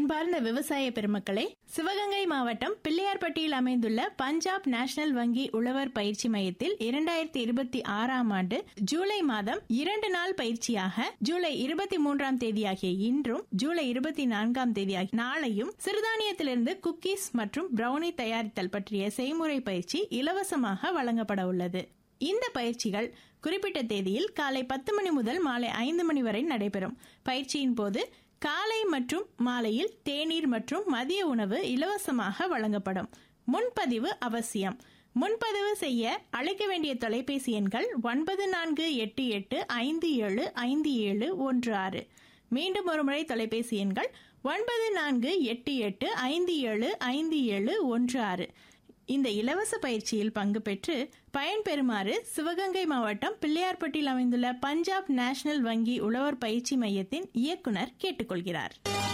அன்பார்ந்த விவசாய பெருமக்களே சிவகங்கை மாவட்டம் பிள்ளையார்பட்டியில் அமைந்துள்ள பஞ்சாப் நேஷனல் வங்கி உழவர் பயிற்சி மையத்தில் இரண்டாயிரத்தி இருபத்தி ஆறாம் ஆண்டு ஜூலை மாதம் இரண்டு நாள் பயிற்சியாக ஜூலை இருபத்தி மூன்றாம் தேதியாகிய இன்றும் ஜூலை இருபத்தி நான்காம் தேதியாகிய நாளையும் சிறுதானியத்திலிருந்து குக்கீஸ் மற்றும் பிரவுனி தயாரித்தல் பற்றிய செய்முறை பயிற்சி இலவசமாக வழங்கப்பட உள்ளது இந்த பயிற்சிகள் குறிப்பிட்ட தேதியில் காலை பத்து மணி முதல் மாலை ஐந்து மணி வரை நடைபெறும் பயிற்சியின் போது காலை மற்றும் மாலையில் தேநீர் மற்றும் மதிய உணவு இலவசமாக வழங்கப்படும் முன்பதிவு அவசியம் முன்பதிவு செய்ய அழைக்க வேண்டிய தொலைபேசி எண்கள் ஒன்பது நான்கு எட்டு எட்டு ஐந்து ஏழு ஐந்து ஏழு ஒன்று ஆறு மீண்டும் ஒருமுறை தொலைபேசி எண்கள் ஒன்பது நான்கு எட்டு எட்டு ஐந்து ஏழு ஐந்து ஏழு ஒன்று ஆறு இந்த இலவச பயிற்சியில் பங்கு பெற்று பயன்பெறுமாறு சிவகங்கை மாவட்டம் பிள்ளையார்பட்டியில் அமைந்துள்ள பஞ்சாப் நேஷனல் வங்கி உழவர் பயிற்சி மையத்தின் இயக்குனர் கேட்டுக்கொள்கிறார்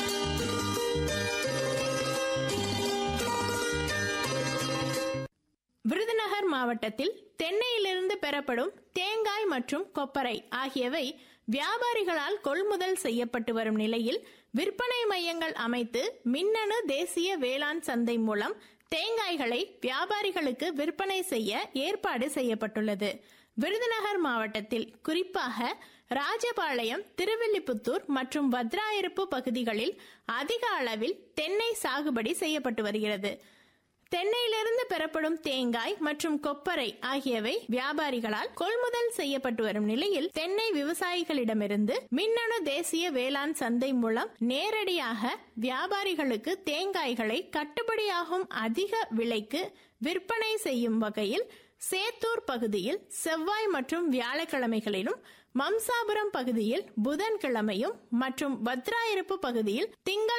விருதுநகர் மாவட்டத்தில் தென்னையிலிருந்து பெறப்படும் தேங்காய் மற்றும் கொப்பரை ஆகியவை வியாபாரிகளால் கொள்முதல் செய்யப்பட்டு வரும் நிலையில் விற்பனை மையங்கள் அமைத்து மின்னணு தேசிய வேளாண் சந்தை மூலம் தேங்காய்களை வியாபாரிகளுக்கு விற்பனை செய்ய ஏற்பாடு செய்யப்பட்டுள்ளது விருதுநகர் மாவட்டத்தில் குறிப்பாக ராஜபாளையம் திருவில்லிபுத்தூர் மற்றும் வத்ராயிருப்பு பகுதிகளில் அதிக அளவில் தென்னை சாகுபடி செய்யப்பட்டு வருகிறது தென்னையிலிருந்து பெறப்படும் தேங்காய் மற்றும் கொப்பரை ஆகியவை வியாபாரிகளால் கொள்முதல் செய்யப்பட்டு வரும் நிலையில் தென்னை விவசாயிகளிடமிருந்து மின்னணு தேசிய வேளாண் சந்தை மூலம் நேரடியாக வியாபாரிகளுக்கு தேங்காய்களை கட்டுப்படியாகும் அதிக விலைக்கு விற்பனை செய்யும் வகையில் சேத்தூர் பகுதியில் செவ்வாய் மற்றும் வியாழக்கிழமைகளிலும் மம்சாபுரம் பகுதியில் புதன்கிழமையும் மற்றும் பத்ராயிருப்பு பகுதியில் திங்கள்